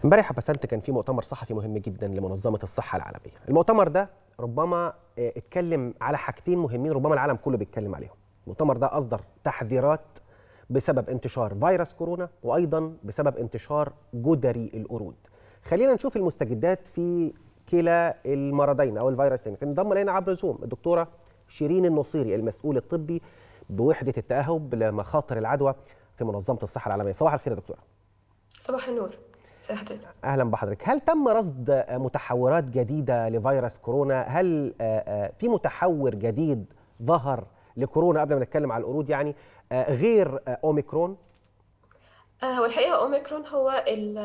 امبارح يا بسنت كان في مؤتمر صحفي مهم جدا لمنظمه الصحه العالميه المؤتمر ده ربما آه، اتكلم على حاجتين مهمين ربما العالم كله بيتكلم عليهم المؤتمر ده اصدر تحذيرات بسبب انتشار فيروس كورونا وايضا بسبب انتشار جدري القرود خلينا نشوف المستجدات في كلا المرضين او الفيروسين كان انضم الينا عبر زوم الدكتوره شيرين النصيري المسؤول الطبي بوحده التاهب لمخاطر العدوى في منظمه الصحه العالميه صباح الخير يا دكتوره صباح النور ازي حضرتك اهلا بحضرتك هل تم رصد متحورات جديده لفيروس كورونا هل آه، آه، في متحور جديد ظهر لكورونا قبل ما نتكلم على القرود يعني آه، غير آه، اوميكرون آه، هو الحقيقة أوميكرون هو ال-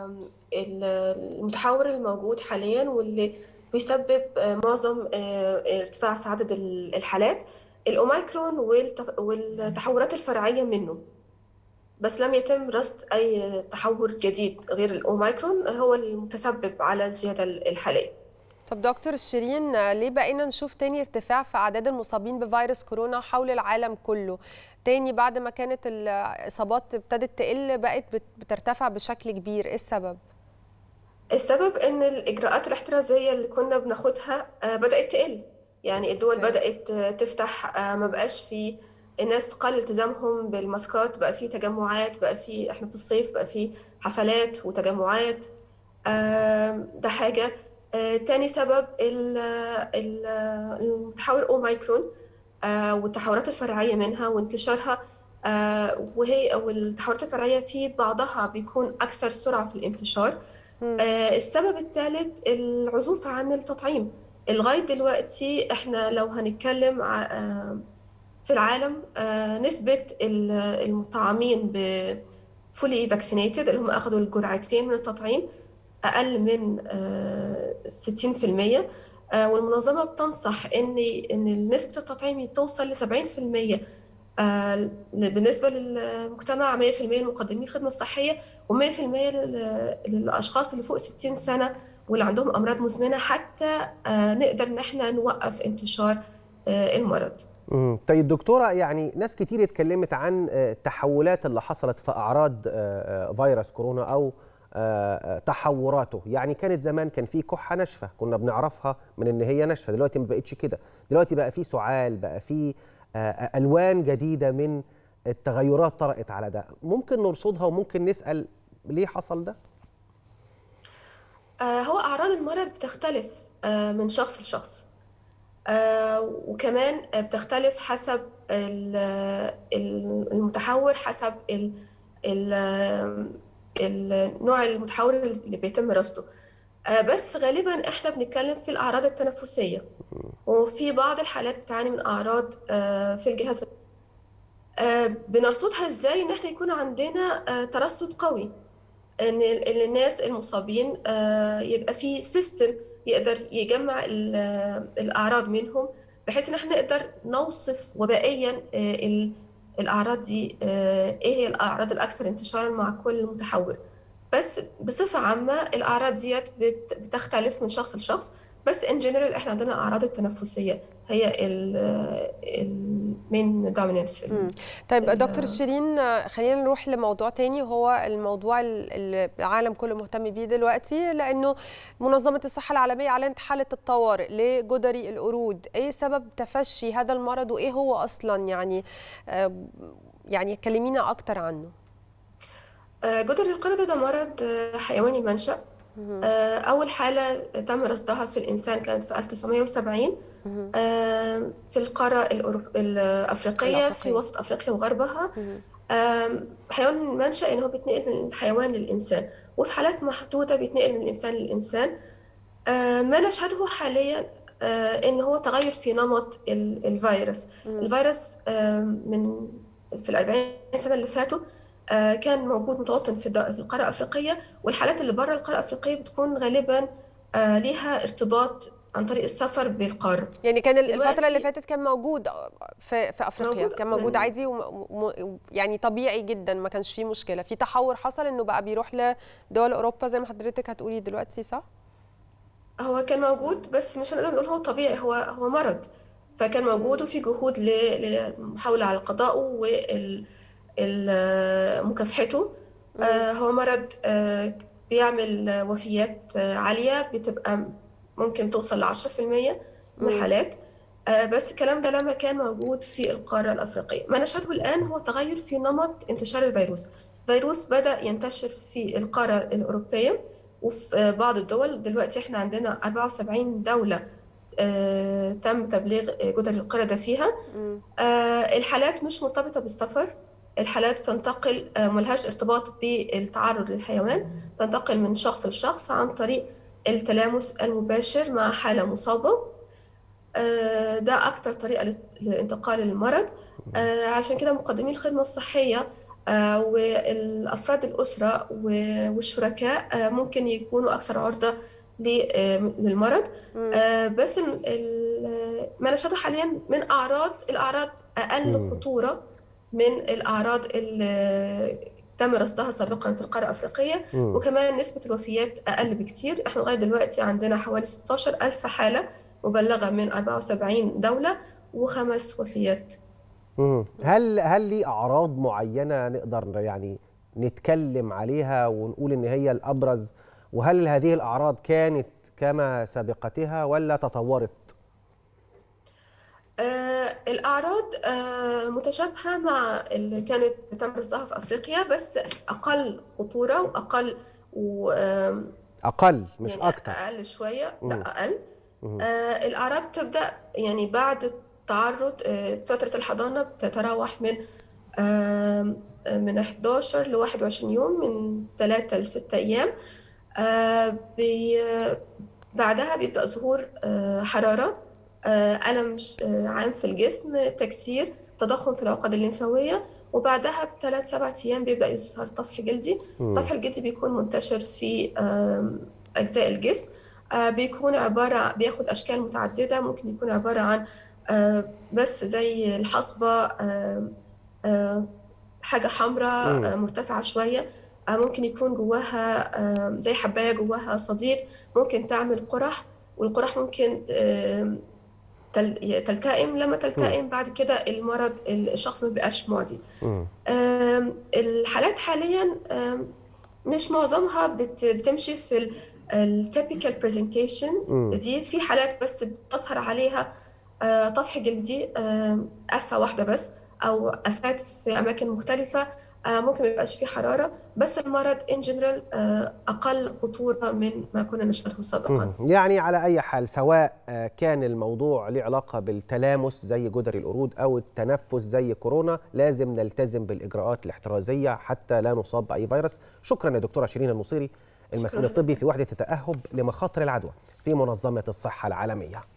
ال- المتحور الموجود حاليا واللي بيسبب آه، معظم آه، ارتفاع في عدد ال- الحالات الأوميكرون والتف- والتحورات الفرعية منه بس لم يتم رصد أي تحور جديد غير الأوميكرون هو المتسبب على الزيادة الحالية طب دكتور شيرين آه، ليه بقينا نشوف تاني ارتفاع في اعداد المصابين بفيروس كورونا حول العالم كله تاني بعد ما كانت الاصابات ابتدت تقل بقت بت- بترتفع بشكل كبير ايه السبب السبب ان الاجراءات الاحترازيه اللي كنا بناخدها آه، بدات تقل يعني الدول أوكي. بدات آه، تفتح آه، ما بقاش في الناس قل التزامهم بالماسكات بقى في تجمعات بقى في احنا في الصيف بقى في حفلات وتجمعات آم، ده حاجه آه، تاني سبب ال- ال- المتحور اوميكرون آه، والتحورات الفرعيه منها وانتشارها آه، وهي والتحورات الفرعيه في بعضها بيكون اكثر سرعه في الانتشار مم. آه، السبب الثالث العزوف عن التطعيم لغاية دلوقتي احنا لو هنتكلم ع- آه، في العالم آه، نسبة ال- المطعمين ب fully vaccinated اللي هم أخذوا الجرعتين من التطعيم أقل من آه، 60% آه، والمنظمة بتنصح إن إن نسبة التطعيم توصل ل 70% آه، بالنسبة للمجتمع 100% لمقدمين الخدمة الصحية و100% لل- للأشخاص اللي فوق 60 سنة واللي عندهم أمراض مزمنة حتى آه، نقدر إن احنا نوقف انتشار آه، المرض مم. طيب دكتوره يعني ناس كتير اتكلمت عن آه، التحولات اللي حصلت في اعراض آه، آه، فيروس كورونا او آه، آه، تحوراته يعني كانت زمان كان في كحه ناشفه كنا بنعرفها من ان هي ناشفه دلوقتي ما بقتش كده دلوقتي بقى في سعال بقى في آه، آه، الوان جديده من التغيرات طرأت على ده ممكن نرصدها وممكن نسال ليه حصل ده آه، هو أعراض المرض بتختلف آه، من شخص لشخص آه، وكمان آه، بتختلف حسب ال- ال- المتحور حسب ال- ال- النوع المتحور اللي بيتم رصده آه، بس غالبا احنا بنتكلم في الأعراض التنفسية وفي بعض الحالات بتعاني من أعراض آه، في الجهاز آه، بنرصدها ازاي ان احنا يكون عندنا آه، ترصد قوي ان ال- إن الناس المصابين آه، يبقى في سيستم يقدر يجمع ال- آه، الاعراض منهم بحيث ان احنا نقدر نوصف وبائيا آه، ال- الاعراض دي آه، ايه هي الاعراض الاكثر انتشارا مع كل متحور بس بصفة عامة الأعراض ديت بت- بتختلف من شخص لشخص بس ان جنرال احنا عندنا الأعراض التنفسية هي المين دومينانت في مم. ال- طيب ال- دكتور شيرين آه، خلينا نروح لموضوع تاني وهو الموضوع ال- اللي العالم كله مهتم بيه دلوقتي لانه منظمه الصحه العالميه اعلنت حاله الطوارئ لجدري القرود ايه سبب تفشي هذا المرض وايه هو اصلا يعني آه، يعني كلمينا اكتر عنه آه، جدر القردة ده مرض آه، حيواني المنشأ آه، أول حالة تم رصدها في الإنسان كانت في 1970 آه، في القارة الأوروب- الأفريقية في الأفريقية. وسط أفريقيا وغربها آم، حيوان المنشأ إن هو بيتنقل من الحيوان للإنسان وفي حالات محدودة بيتنقل من الإنسان للإنسان آه، ما نشهده حاليا آه، إن هو تغير في نمط ال- الفيروس الفيروس آم، من في الأربعين سنة اللي فاتوا آه، كان موجود متوطن في الد- في القارة الأفريقية والحالات اللي بره القارة الأفريقية بتكون غالبا آه، ليها ارتباط عن طريق السفر بالقارة يعني كان ال- الفتره دلوقتي- اللي فاتت كان موجود في في افريقيا موجود كان موجود من- عادي وم- م- يعني طبيعي جدا ما كانش فيه مشكله في تحور حصل انه بقى بيروح لدول اوروبا زي ما حضرتك هتقولي دلوقتي صح هو كان موجود بس مش هنقدر نقول هو طبيعي هو هو مرض فكان موجود وفي جهود ل- للمحاولة على قضائه ومكافحته هو مرض آه، بيعمل وفيات عالية بتبقى ممكن توصل ل 10% من الحالات بس الكلام ده لما كان موجود في القارة الأفريقية ما نشهده الآن هو تغير في نمط انتشار الفيروس فيروس بدأ ينتشر في القارة الأوروبية وفي بعض الدول دلوقتي احنا عندنا 74 دولة آه تم تبليغ جدر القردة فيها آه الحالات مش مرتبطة بالسفر الحالات بتنتقل آه ملهاش ارتباط بالتعرض للحيوان تنتقل من شخص لشخص عن طريق التلامس المباشر مع حالة مصابة ده أكتر طريقة لانتقال المرض عشان كده مقدمي الخدمة الصحية والأفراد الأسرة والشركاء ممكن يكونوا أكثر عرضة للمرض بس ما نشهده حاليا من أعراض الأعراض أقل خطورة من الأعراض اللي تم رصدها سابقا في القاره الافريقيه وكمان نسبه الوفيات اقل بكتير احنا لغايه دلوقتي عندنا حوالي 16 الف حاله مبلغه من 74 دوله وخمس وفيات هل هل لي اعراض معينه نقدر يعني نتكلم عليها ونقول ان هي الابرز وهل هذه الاعراض كانت كما سابقتها ولا تطورت آه الأعراض آه متشابهة مع اللي كانت تم رصدها في أفريقيا بس أقل خطورة وأقل و أقل مش يعني أكتر أقل شوية لا أقل آه الأعراض تبدأ يعني بعد التعرض فترة الحضانة بتتراوح من من 11 ل 21 يوم من 3 ل 6 أيام بي بعدها بيبدأ ظهور حرارة ألم عام في الجسم تكسير تضخم في العقد الليمفاوية وبعدها بثلاث سبعة أيام بيبدأ يظهر طفح جلدي الطفح الجلدي بيكون منتشر في أجزاء الجسم بيكون عبارة بياخد أشكال متعددة ممكن يكون عبارة عن بس زي الحصبة حاجة حمراء مرتفعة شوية ممكن يكون جواها زي حباية جواها صديد ممكن تعمل قرح والقرح ممكن تلتئم لما تلتئم بعد كده المرض الشخص ما بيبقاش معدي الحالات حاليا مش معظمها بتمشي في التيبيكال برزنتيشن دي في حالات بس بتظهر عليها طفح جلدي قفه واحده بس او قفات في اماكن مختلفه ممكن ما يبقاش فيه حراره بس المرض ان جنرال اقل خطوره من ما كنا نشهده سابقا يعني على اي حال سواء كان الموضوع له علاقه بالتلامس زي جدري القرود او التنفس زي كورونا لازم نلتزم بالاجراءات الاحترازيه حتى لا نصاب باي فيروس شكرا يا دكتوره شيرين المصيري المسؤول الطبي في وحده التاهب لمخاطر العدوى في منظمه الصحه العالميه